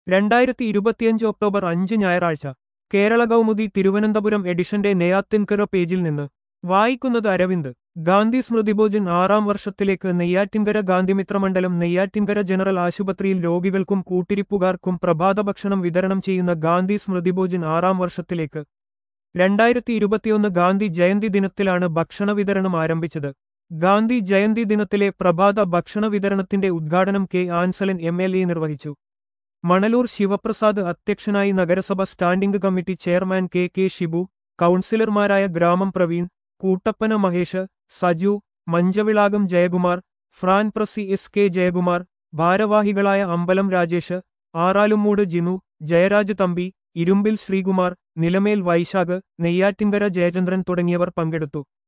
രണ്ടായിരത്തി ഇരുപത്തിയഞ്ച് ഒക്ടോബർ അഞ്ച് ഞായറാഴ്ച കേരള കൗമുദി തിരുവനന്തപുരം എഡിഷന്റെ നെയ്യാത്തിൻകര പേജിൽ നിന്ന് വായിക്കുന്നത് അരവിന്ദ് ഗാന്ധി സ്മൃതിഭോജൻ ആറാം വർഷത്തിലേക്ക് നെയ്യാറ്റിൻകര ഗാന്ധിമിത്ര മണ്ഡലം നെയ്യാറ്റിൻകര ജനറൽ ആശുപത്രിയിൽ രോഗികൾക്കും കൂട്ടിരിപ്പുകാർക്കും പ്രഭാതഭക്ഷണം വിതരണം ചെയ്യുന്ന ഗാന്ധി സ്മൃതിഭോജൻ ആറാം വർഷത്തിലേക്ക് രണ്ടായിരത്തി ഇരുപത്തിയൊന്ന് ഗാന്ധി ജയന്തി ദിനത്തിലാണ് ഭക്ഷണ വിതരണം ആരംഭിച്ചത് ഗാന്ധി ജയന്തി ദിനത്തിലെ പ്രഭാത ഭക്ഷണ വിതരണത്തിന്റെ ഉദ്ഘാടനം K Ansalan M L A നിർവഹിച്ചു മണലൂർ ശിവപ്രസാദ് അധ്യക്ഷനായി നഗരസഭ standing committee chairman K K Shibu കൗൺസിലർമാരായ ഗ്രാമം പ്രവീൺ കൂട്ടപ്പന മഹേഷ് സജു മഞ്ചവിളാകം ജയകുമാർ ഫ്രാൻ പ്രസി എസ് കെ ജയകുമാർ ഭാരവാഹികളായ അമ്പലം രാജേഷ് ആറാലുമൂട് ജിനു ജയരാജ് തമ്പി ഇരുമ്പിൽ ശ്രീകുമാർ നിലമേൽ വൈശാഖ് നെയ്യാറ്റിൻകര ജയചന്ദ്രൻ തുടങ്ങിയവർ പങ്കെടുത്തു